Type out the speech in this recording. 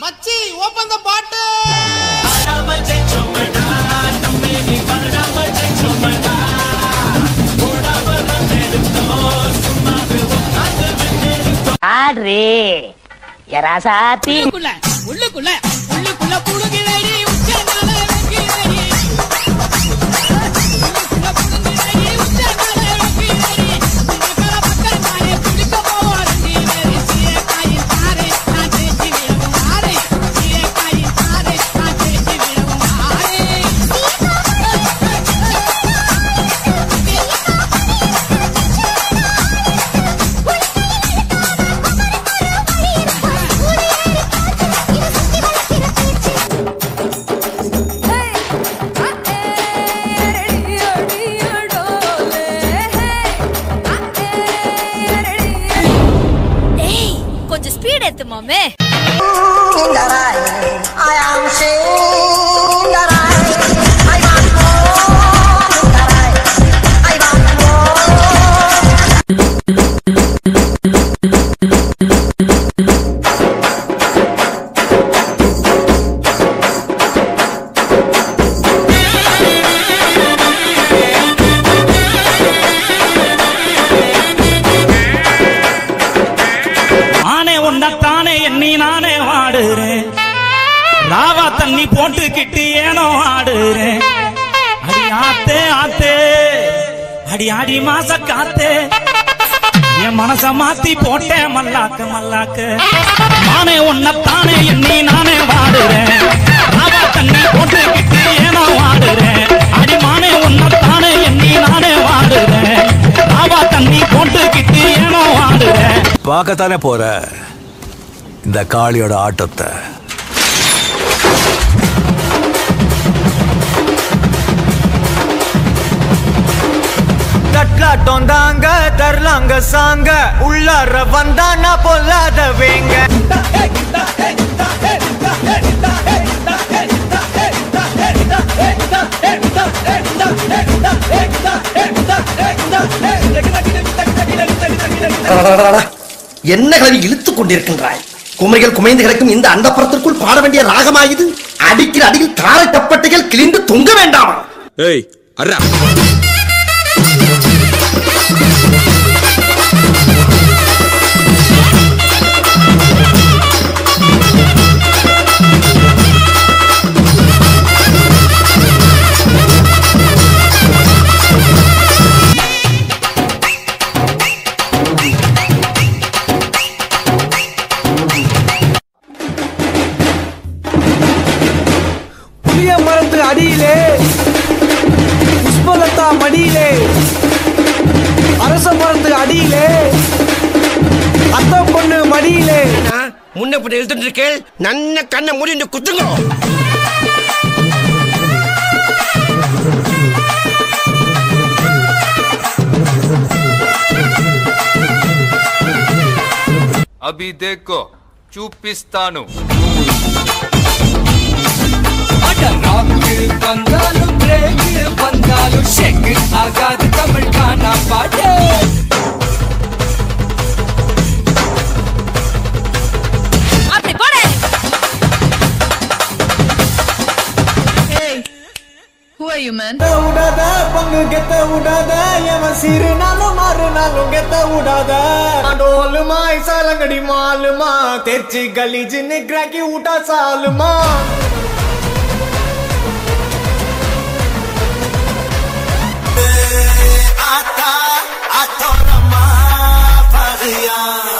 மச்சி open the பாட்டு ஆடுறே எராசாத்தி உள்ளுக்குள்ள உள்ளுக்குள்ள உள்ளுக்குள்ள புடுங்கிறடி உச்சனால வைக்கிறடி உள்ளுக்குள்ள புடுங்கிறடி உச்சனால வைக்கிறடி உனக்கல பக்கம் நானே பிடிக்க போறேன்டி வேறு சீயக்காயின் தாரே நான் தேய்ச்சி விடவும் ஆரே சீயக்காயின் தாரே நான் தேய்ச்சி விடவும் ஆரே ஏய் கொஞ்சம் ஸ்பீட் ஏத்து மாமே ஆனே உன்னத்தானே எண்ணி நானே வாடுறேன் ராவா தண்ணி போட்டுக்கிட்டு ஏனோ ஆடுறேன் அடி ஆத்தே ஆத்தே அடி ஆடி மாச காத்தே என் மனச மாத்தி போட்டேன் மல்லாக்க மல்லாக்க நானே உன்னத்தானே எண்ணி நானே வாடுறேன் ராவா தண்ணி போட்டுக்கிட்டு ஏனோ வாடுறேன் அடி மானே உன்னத்தானே எண்ணி நானே வாடுறேன் ராவா தண்ணி போட்டுக்கிட்டு ஏனோ வாடுறேன் பார்க்கத்தானே போற இந்த காளியோட ஆட்டத்தை தட்லாட்டம் தாங்க தரலாங்க சாங்க உள்ளார வந்தானா பொல்லாத வேங்க என்ன கலவி இழுத்துக் கொண்டிருக்கின்றாய் குமைகள் குமைந்து கிடக்கும் இந்த அண்டப்புறத்திற்குள் பாட வேண்டிய ராகமாயுது அடிக்கிற அடியில் தாரை தப்பட்டைகள் கிழிந்து தொங்க வேண்டாமா ஏய் அர்ரா புளிய மரத்து அடியிலே புஷ்பலதா மடியிலே அரச மரத்து அடியிலே அத்த பொண்ணு மடியிலே முன்ன பின்ன இழுத்துட்டு இருக்கேள் நன்ன கண்ணை மூடி குத்துங்க అభి దేకో చూపిస్తాను அப்படி போடு கெத்த விடாத பங்கு கெத்த விடாத எவன் சிறு நாளும் மாறு நாளும் கெத்த விடாத டோலுமா இசாலங்கடி மாலுமா தெர்ச்சி கலீஜின்னு கிராக்கி விட்டா சாலுமா आता आता रमा पगया